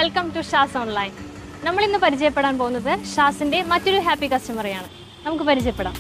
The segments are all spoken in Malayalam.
വെൽക്കം ടു ഷാസ് ഓൺലൈൻ നമ്മൾ ഇന്ന് പരിചയപ്പെടാൻ പോകുന്നത് ഷാസിന്റെ മറ്റൊരു ഹാപ്പി കസ്റ്റമറെയാണ് നമുക്ക് പരിചയപ്പെടാം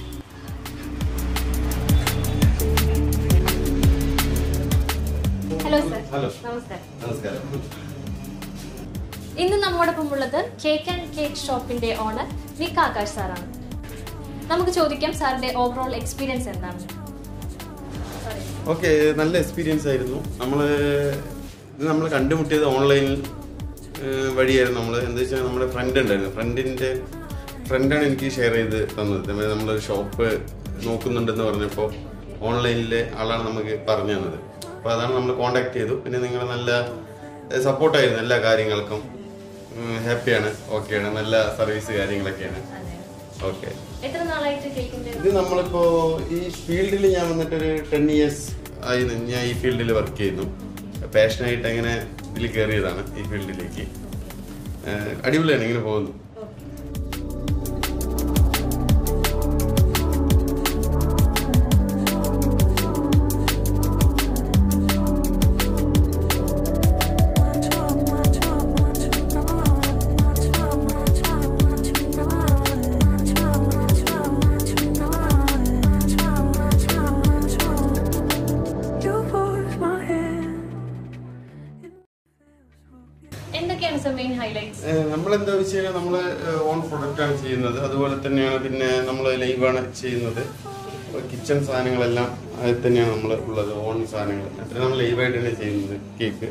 ഹലോ സർ ഹലോ നമസ്കാരം നമസ്കാരം ഇന്ന് നമ്മോടൊപ്പം ഉള്ളത് കേക്ക് ആൻഡ് കേക്ക് ഷോപ്പിന്റെ ഓണർ വിക് ആകാശ് സാറാണ് നമുക്ക് ചോദിക്കാം സാറിന്റെ ഓവറോൾ എക്സ്പീരിയൻസ് എന്താണ് ഓക്കെ നല്ല എക്സ്പീരിയൻസ് ആയിരുന്നു നമ്മൾ ഇത് നമ്മൾ കണ്ടുമുട്ടിയത് ഓൺലൈനിൽ വഴിയായിരുന്നു നമ്മൾ എന്താ വെച്ചാൽ നമ്മുടെ ഫ്രണ്ട് ഉണ്ടായിരുന്നു ഫ്രണ്ടിൻ്റെ ഫ്രണ്ടാണ് എനിക്ക് ഷെയർ ചെയ്ത് തന്നത് ഇതേമാതിരി നമ്മളൊരു ഷോപ്പ് നോക്കുന്നുണ്ടെന്ന് പറഞ്ഞപ്പോൾ ഓൺലൈനിലെ ആളാണ് നമുക്ക് പറഞ്ഞു തന്നത് അപ്പോൾ അതാണ് നമ്മൾ കോണ്ടാക്ട് ചെയ്തു പിന്നെ നിങ്ങൾ നല്ല സപ്പോർട്ടായിരുന്നു എല്ലാ കാര്യങ്ങൾക്കും ഹാപ്പിയാണ് ഓക്കെയാണ് നല്ല സർവീസ് കാര്യങ്ങളൊക്കെയാണ് ഓക്കെ എത്ര നാളായിട്ട് കേക്കിന്റെ ഇത് നമ്മളിപ്പോ ഈ ഫീൽഡിൽ ഞാൻ വന്നിട്ടൊരു ടെൻ ഇയേഴ്സ് ആയി നി- ഞാൻ ഈ ഫീൽഡിൽ വർക്ക് ചെയ്യുന്നു പാഷനായിട്ട് അങ്ങനെ ഇതിൽ കയറിയതാണ് ഈ ഫീൽഡിലേക്ക് ഏഹ് അടിപൊളിയാണ് ഇങ്ങനെ പോകുന്നു You force my hand. എന്തൊക്കെയാണ് സർ മെയിൻ ഹൈലൈറ്റ്സ് ഏഹ് നമ്മളെന്താ വെച്ച് കഴിഞ്ഞാൽ നമ്മൾ ഓൺ പ്രൊഡക്റ്റ് ആണ് ചെയ്യുന്നത് അതുപോലെ തന്നെയാണ് പിന്നെ നമ്മൾ ലൈവാണ് ചെയ്യുന്നത് കിച്ചൺ സാധനങ്ങളെല്ലാം അതിൽ തന്നെയാണ് നമ്മൾ ഉള്ളത് ഓൺ സാധനങ്ങൾ അത്ര നമ്മൾ ലൈവായിട്ട് തന്നെ ചെയ്യുന്നത് കേക്ക്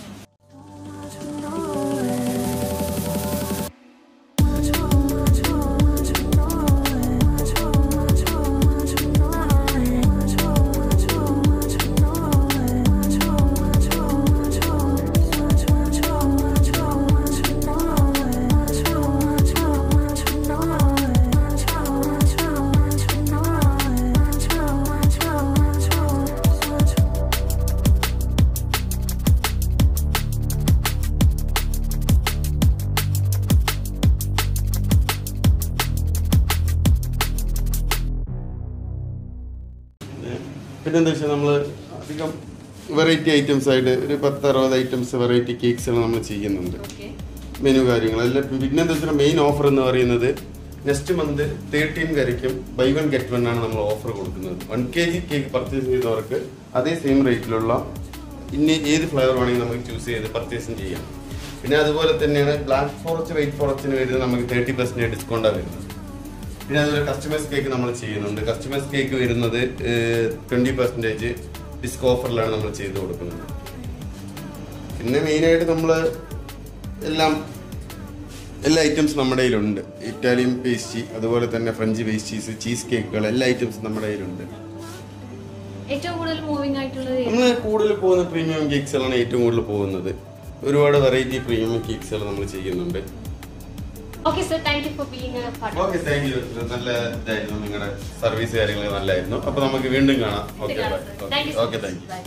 പിന്നെന്താ വെച്ചാൽ നമ്മൾ അധികം വെറൈറ്റി ഐറ്റംസ് ആയിട്ട് ഒരു പത്ത് അറുപത് ഐറ്റംസ് വെറൈറ്റി കേക്ക്സുകൾ നമ്മൾ ചെയ്യുന്നുണ്ട് മെനു കാര്യങ്ങൾ എല്ലാം പിന്നെന്താ വെച്ചാൽ മെയിൻ ഓഫർ എന്ന് പറയുന്നത് നെക്സ്റ്റ് മന്ത് തേർട്ടീൻ വരയ്ക്കും ബൈ വൺ ഗെറ്റ് വൺ ആണ് നമ്മൾ ഓഫർ കൊടുക്കുന്നത് one K G cake purchase ചെയ്തവർക്ക് അതേ സെയിം റേറ്റിലുള്ള ഇനി ഏത് ഫ്ലേവർ വേണമെങ്കിൽ നമുക്ക് ചൂസ് ചെയ്ത് പർച്ചേസും ചെയ്യാം പിന്നെ അതുപോലെ തന്നെയാണ് ബ്ലാക്ക് ഫോറസ്റ്റ് വൈറ്റ് ഫോറസ്റ്റിന് വരുന്നത് നമുക്ക് തേർട്ടി പെർസെൻറ്റേജ് ഡിസ്കൗണ്ടാണ് വരുന്നത് പിന്നെ അതുപോലെ കസ്റ്റമേഴ്സ് കേക്ക് നമ്മൾ ചെയ്യുന്നുണ്ട് കസ്റ്റമേഴ്സ് കേക്ക് വരുന്നത് ട്വൻറ്റി പെർസെൻറ്റേജ് ഡിസ്ക് ഓഫറിലാണ് നമ്മൾ ചെയ്ത് കൊടുക്കുന്നത് പിന്നെ മെയിനായിട്ട് നമ്മൾ എല്ലാം എല്ലാ ഐറ്റംസും നമ്മുടെ കയ്യിലുണ്ട് ഇറ്റാലിയൻ പേസ്റ്റി അതുപോലെ തന്നെ ഫ്രഞ്ച് പേസ്റ്റീസ് ചീസ് കേക്കുകൾ എല്ലാ ഐറ്റംസും നമ്മുടെ കയ്യിലുണ്ട് ഏറ്റവും കൂടുതൽ മൂവിംഗ് ആയിട്ടുള്ളത് നമ്മൾ കൂടുതൽ പോകുന്ന പ്രീമിയം കേക്ക്സുകളാണ് ഏറ്റവും കൂടുതൽ പോകുന്നത് ഒരുപാട് വെറൈറ്റി പ്രീമിയം കേക്ക്സുകൾ നമ്മൾ ചെയ്യുന്നുണ്ട് okay sir thank you for being part okay thank you നല്ല ഇതായിരുന്നു നിങ്ങളുടെ സർവീസ് കാര്യങ്ങൾ നല്ലായിരുന്നു അപ്പൊ നമുക്ക് വീണ്ടും കാണാം ഓക്കെ ഓക്കെ താങ്ക് യു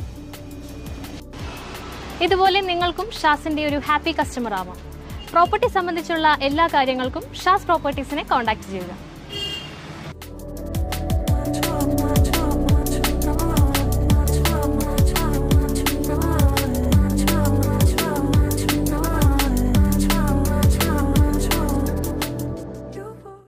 ഇതുപോലെ നിങ്ങൾക്കും ഷാസിന്റെ ഒരു ഹാപ്പി കസ്റ്റമർ ആവാം പ്രോപ്പർട്ടി സംബന്ധിച്ചുള്ള എല്ലാ കാര്യങ്ങൾക്കും ഷാസ് പ്രോപ്പർട്ടീസിനെ കോൺടാക്ട് ചെയ്യുക Much, much,